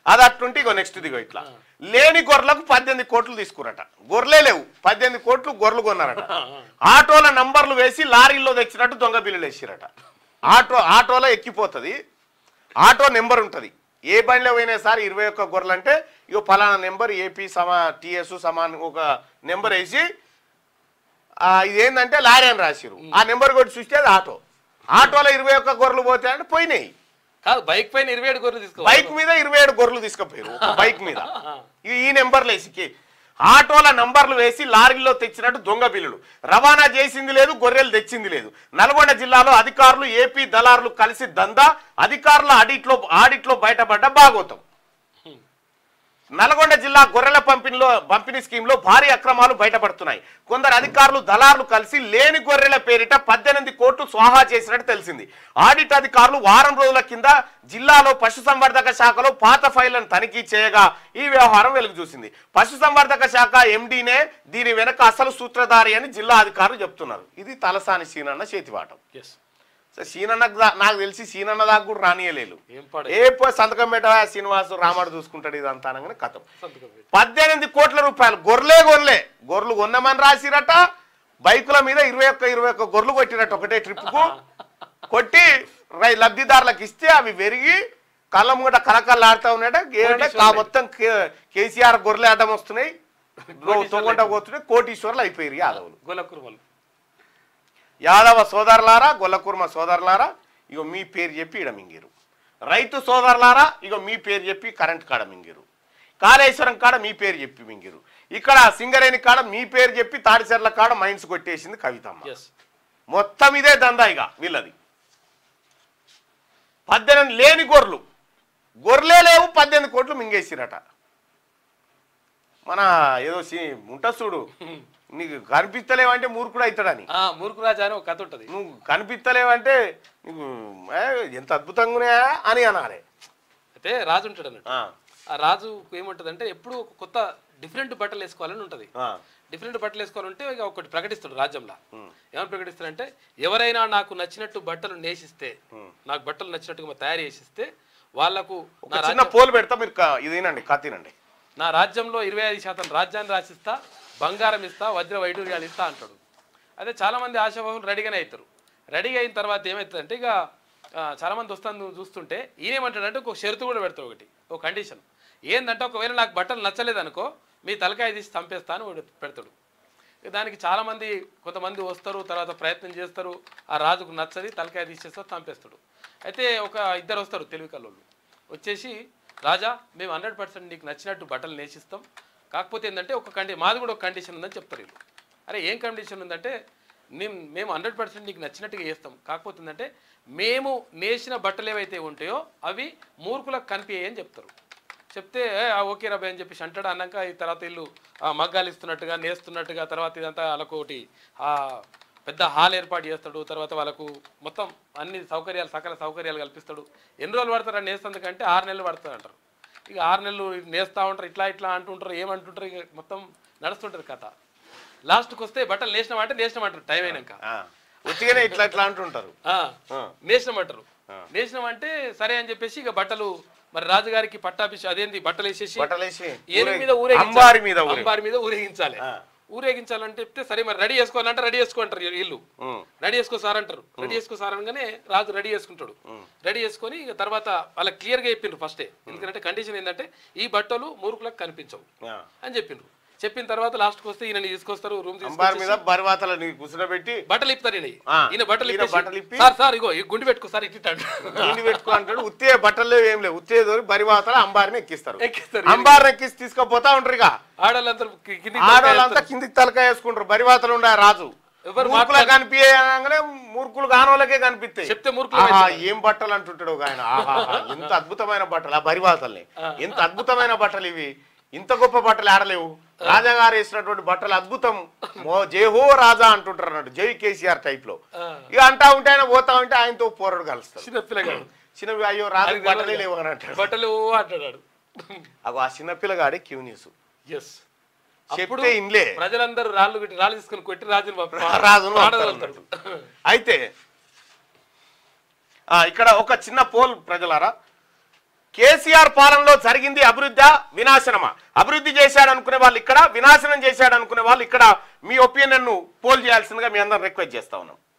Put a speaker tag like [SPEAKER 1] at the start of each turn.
[SPEAKER 1] అది అట్టుంటే ఇగో నెక్స్ట్ ఇదిగో ఇట్లా లేని గొర్రెలకు పద్దెనిమిది కోట్లు తీసుకురట గొర్రెలే లేవు పద్దెనిమిది కోట్లు గొర్రెలు కొన్నారట ఆటోల నంబర్లు వేసి లారీల్లో తెచ్చినట్టు దొంగ బిల్లులు వేసిరట ఆటో ఆటోలో ఎక్కిపోతుంది ఆటో నెంబర్ ఉంటుంది ఏ బండిలో పోయినా సార్ ఇరవై ఒక్క గొర్రెలు అంటే ఇగో పలానా నెంబర్ ఏపీ సమా టిఎస్ సమాన్ ఒక నెంబర్ వేసి ఆ, ఇదేంటంటే లారీ అని రాసిరు ఆ నెంబర్ కొట్టి చూస్తే అది ఆటో ఆటోలో ఇరవై ఒక్క గొర్రెలు పోతే అంటే పోయినాయి
[SPEAKER 2] కాదు బైక్ పైన ఇరవై ఏడు గొర్రెలు తీసుకో
[SPEAKER 1] బైక్ మీద ఇరవై ఏడు గొర్రెలు తీసుకుపోయారు ఒక బైక్ మీద ఈ- ఈ నెంబర్లు వేసి ఆటోల నంబర్లు వేసి లారీల్లో తెచ్చినట్టు దొంగ బిల్లులు రవాణా చేసింది లేదు గొర్రెలు తెచ్చింది లేదు నల్గొండ జిల్లాలో అధికారులు ఏపీ దళారులు కలిసి దందా అధికారుల ఆడిట్లో ఆడిట్లో బయటపడ్డ భాగోతం నల్గొండ జిల్లా గొర్రెల పంపిణీలో పంపిణీ స్కీమ్లో భారీ అక్రమాలు బయటపడుతున్నాయి కొందరు అధికారులు దళారులు కలిసి లేని గొర్రెల పేరిట పద్దెనిమిది కోట్లు స్వాహా చేసినట్టు తెలిసింది ఆడిట్ అధికారులు వారం రోజుల కింద జిల్లాలో పశుసంవర్ధక శాఖలో పాత ఫైళ్లను తనిఖీ చేయగా ఈ వ్యవహారం వెలుగు చూసింది పశుసంవర్ధక శాఖ ఎండీనే దీని వెనక అసలు సూత్రధారి అని జిల్లా అధికారులు చెప్తున్నారు ఇది తలసాని సీనన్న చేతివాటం
[SPEAKER 2] ఎస్
[SPEAKER 1] సరే, సీనన్నకు దా- నాకు తెలిసి సీనన్న దాకా కూడా రానియలేదు
[SPEAKER 2] ఏం పాడ
[SPEAKER 1] ఏ పో సంతకం పెట్టవా శ్రీనివాసు రామాడు చూసుకుంటాడు ఇదంతా అనగానే కథం
[SPEAKER 2] సంతకం పెట్టు.
[SPEAKER 1] పద్దెనిమిది కోట్ల రూపాయలు గొర్రెలే గొర్రెలే గొర్రెలు కొన్నామని రాసిరట బైకుల మీద ఇరవై ఒక్క ఇరవై ఒక్క గొర్రెలు కొట్టిరట ఒకటే ట్రిప్కు కొట్టి రై లబ్ధిదారులకు ఇస్తే అవి పెరిగి కళ్ళ ముంగట కలకల్లాడుతూ ఉన్నాయట ఏంటంటే కా మొత్తం కే- కేసీఆర్ గొర్రెలు అడ్డం వస్తున్నాయి తొంగట పోతున్నాయి కోటీశ్వర్లు అయిపోయారు యాదవులు
[SPEAKER 2] గొల్ల కుర్మలు
[SPEAKER 1] యాదవ సోదరులారా గొల్లకుర్మ సోదరులారా ఇగో మీ పేరు చెప్పి ఇడ మింగిరు రైతు సోదరులారా ఇగో మీ పేరు చెప్పి కరెంట్ కాడ మింగిరు కాళేశ్వరం కాడ మీ పేరు చెప్పి మింగిరు ఇక్కడ సింగరేణి కాడ మీ పేరు చెప్పి తాడిచెర్ల కాడ మైన్స్ కొట్టేసింది కవితమ్మ
[SPEAKER 2] ఎస్
[SPEAKER 1] మొత్తం ఇదే దందా ఇక వీళ్ళది పద్దెనిమిది లేని గొర్రెలు గొర్రెలే లేవు పద్దెనిమిది కోట్లు మింగేసిరట మన ఏదో సి- ఉంట చూడు నీకు కనిపిస్తలేవంటే మూర్ఖుడు అవుతాడని
[SPEAKER 2] ఆ మూర్ఖు రాజా అని ఒక కథ ఉంటది
[SPEAKER 1] నువ్వు కనిపిస్తలేవంటే నీకు ఏ, ఎంత అద్భుతంగా ఉన్నాయా అని అనాలి
[SPEAKER 2] అయితే రాజు ఉంటాడు అన్నట్టు
[SPEAKER 1] ఆ,
[SPEAKER 2] ఆ రాజు ఏముంటది అంటే ఎప్పుడు ఒక కొత్త డిఫరెంట్ బట్టలు వేసుకోవాలని ఉంటది
[SPEAKER 1] ఆ,
[SPEAKER 2] డిఫరెంట్ బట్టలు వేసుకోవాలంటే ఇక ఒకటి ప్రకటిస్తాడు రాజ్యంలో ఏమని ప్రకటిస్తాడంటే ఎవరైనా నాకు నచ్చినట్టు బట్టలు నేసిస్తే నాకు బట్టలు నచ్చినట్టుగా తయారు చేసిస్తే వాళ్లకు
[SPEAKER 1] ఒక
[SPEAKER 2] నా
[SPEAKER 1] చిన్న పోలు పెడతా మీరు క- ఇదేనండి కత్తినండి
[SPEAKER 2] నా రాజ్యంలో ఇరవై ఐదు శాతం రాజ్యాన్ని రాసిస్తా బంగారం ఇస్తా వజ్ర వైడూర్యాలు ఇస్తా అంటాడు అదే చాలా మంది ఆశావాహులు రెడీగానే అవుతారు రెడీగా అయిన తర్వాత ఏమవుతుందంటే ఇక ఆ, చాలా మంది వస్తాను చూస్తుంటే ఈయనేమంటాడంటే ఒక షరతు కూడా పెడతాడు ఒకటి ఒక కండిషన్ ఏంటంటే ఒకవేళ నాకు బట్టలు నచ్చలేదనుకో మీ తలకాయ తీసి చంపేస్తా అని ఒకటి పెడతాడు ఇక దానికి చాలా మంది కొంతమంది వస్తారు తర్వాత ప్రయత్నం చేస్తారు ఆ రాజుకు నచ్చది తలకాయ తీసేస్తారు చంపేస్తాడు అయితే ఒక ఇద్దరు వస్తారు తెలివి కల్లోళ్ళు వచ్చేసి రాజా మేము హండ్రెడ్ పర్సెంట్ నీకు నచ్చినట్టు బట్టలు నేసిస్తాం కాకపోతే ఏంటంటే ఒక కండి మాది కూడా ఒక కండిషన్ ఉందని చెప్తారు వీళ్ళు అరే ఏం కండిషన్ ఉందంటే మేము మేము హండ్రెడ్ పర్సెంట్ నీకు నచ్చినట్టుగా చేస్తాం కాకపోతే ఏంటంటే మేము నేసిన బట్టలు ఏవైతే ఉంటాయో అవి మూర్ఖులకు కనిపించాయి అని చెప్తారు చెప్తే "ఏ, ఆ, ఓకే రాబాయ్ అని చెప్పేసి అంటాడు అన్నాక ఈ తర్వాత వీళ్ళు ఆ, మగ్గాలు ఇస్తున్నట్టుగా నేస్తున్నట్టుగా తర్వాత ఇదంతా వాళ్ళకు ఒకటి ఆ, పెద్ద హాల్ ఏర్పాటు చేస్తాడు తర్వాత వాళ్ళకు మొత్తం అన్ని సౌకర్యాలు సకల సౌకర్యాలు కల్పిస్తాడు ఎన్ని రోజులు పడతారు అని నేస్తందుకంటే ఆరు నెలలు పడుతుంది అంటారు ఇక ఆరు నెలలు నేస్తా ఉంటారు ఇట్లా ఇట్లా అంటుంటారు ఏమంటుంటారు ఇక మొత్తం నడుస్తుంటుంది కథ లాస్ట్కి వస్తే బట్టలు నేసినాం అంటే నేసినాం అంటారు టైం అయినాక
[SPEAKER 1] ఆ, ఉత్తిగానే ఇట్లా ఇట్లా అంటుంటారు
[SPEAKER 2] ఆ,
[SPEAKER 1] ఆ.
[SPEAKER 2] నేసినాం అంటారు నేసినాం అంటే సరే అని చెప్పేసి ఇక బట్టలు మరి రాజుగారికి పట్టాభిషేకం అదేంటి బట్టలు వేసేసి
[SPEAKER 1] బట్టలేసి
[SPEAKER 2] ఏనుగు మీద ఊరేగించాలి
[SPEAKER 1] అంబారి మీద ఊరే
[SPEAKER 2] అంబారి మీద ఊరేగించాలి
[SPEAKER 1] ఆ.
[SPEAKER 2] ఊరేగించాలంటే చెప్తే సరే మరి రెడీ చేసుకోవాలంటే రెడీ చేసుకోంటారు వీళ్ళు
[SPEAKER 1] ఉం.
[SPEAKER 2] రెడీ చేసుకో సార్ అంటారు రెడీ చేసుకో సార్ అనగానే రాజు రెడీ చేసుకుంటాడు రెడీ చేసుకొని ఇక తర్వాత వాళ్ళకి క్లియర్గా చెప్పిండ్రు ఫస్టే ఎందుకంటే కండిషన్ ఏంటంటే ఈ బట్టలు మూర్ఖులకు కనిపించవు
[SPEAKER 1] ఆ.
[SPEAKER 2] అని చెప్పిండ్రు చెప్పిన తర్వాత లాస్ట్కి వస్తే ఈయన తీసుకొస్తారు రూమ్
[SPEAKER 1] అంబారి మీద బరివాతల నీకు కూర్చుండబెట్టి
[SPEAKER 2] బట్టలు ఇప్పుతారు ఈయన
[SPEAKER 1] ఆ.
[SPEAKER 2] ఈయన బట్టలు
[SPEAKER 1] ఈయన
[SPEAKER 2] ఇప్పేసి,
[SPEAKER 1] బట్టలు ఇప్పి-
[SPEAKER 2] సార్ సార్ ఇగో ఈ గుండు పెట్టుకో సార్ ఇట్టాడు
[SPEAKER 1] నీళ్ళు పెట్టుకో అంటాడు ఉత్తే బట్టలు లేవు ఏం లేవు ఉత్తే దోరి బరివాతల అంబారిని ఎక్కిస్తారు
[SPEAKER 2] ఎక్కిస్తారు.
[SPEAKER 1] అంబారిని ఎక్కిసి తీసుకుపోతా ఉంటారు ఇక
[SPEAKER 2] ఆడవాళ్ళందరూ కి- కిందికి
[SPEAKER 1] ఆడవాళ్ళంతా కిందికి తలకాయ వేసుకుంటారు బరివాతలు ఉండే రాజు
[SPEAKER 2] ఎవరు
[SPEAKER 1] మూర్ఖులకు కనిపించగానే మూర్ఖులు కానోళ్ళకే కనిపిస్తాయి
[SPEAKER 2] చెప్తే మూర్ఖులు
[SPEAKER 1] ఆహా, ఏం బట్టలు అంటుంటాడు ఒక ఆయన ఆహాహా, ఎంత అద్భుతమైన బట్టలు ఆ బరివాతల్ని ఎంత అద్భుతమైన బట్టలు ఇవి ఇంత గొప్ప బట్టలు ఆడలేవు రాజాగారు వేసినటువంటి బట్టలు అద్భుతం మో జయహో రాజా అంటుంటారు అన్నట్టు జై కేసీఆర్ టైప్ లో
[SPEAKER 2] ఆ.
[SPEAKER 1] ఇక అంటా ఉంటే ఆయన పోతా ఉంటే ఆయనతో పోరడు కలుస్తారు
[SPEAKER 2] చిన్న పిల్లగాడు
[SPEAKER 1] చిన్న అయ్యో రాజు బట్టలే లేవు అని అంటాడు
[SPEAKER 2] బట్టలు అంటాడు
[SPEAKER 1] అగో ఆ చిన్న పిల్లగాడే క్యూ న్యూస్
[SPEAKER 2] ఎస్
[SPEAKER 1] చెప్తే ఇన్లే
[SPEAKER 2] ప్రజలందరూ రాళ్ళు పెట్టి రాళ్ళు తీసుకొని కొట్టి రాజుని పంప-
[SPEAKER 1] రాజును
[SPEAKER 2] పాడగలుగుతాడు.
[SPEAKER 1] అయితే ఆ, ఇక్కడ ఒక చిన్న పోల్ ప్రజలారా కేసీఆర్ పాలనలో జరిగింది అభివృద్ధి వినాశనమా అభివృద్ధి చేశాడు అనుకునే వాళ్ళు ఇక్కడ వినాశనం చేశాడు అనుకునే వాళ్ళు ఇక్కడ మీ ఒపీనియన్ ను పోల్ చేయాల్సిందిగా మీ అందరం రిక్వెస్ట్ చేస్తా ఉన్నాం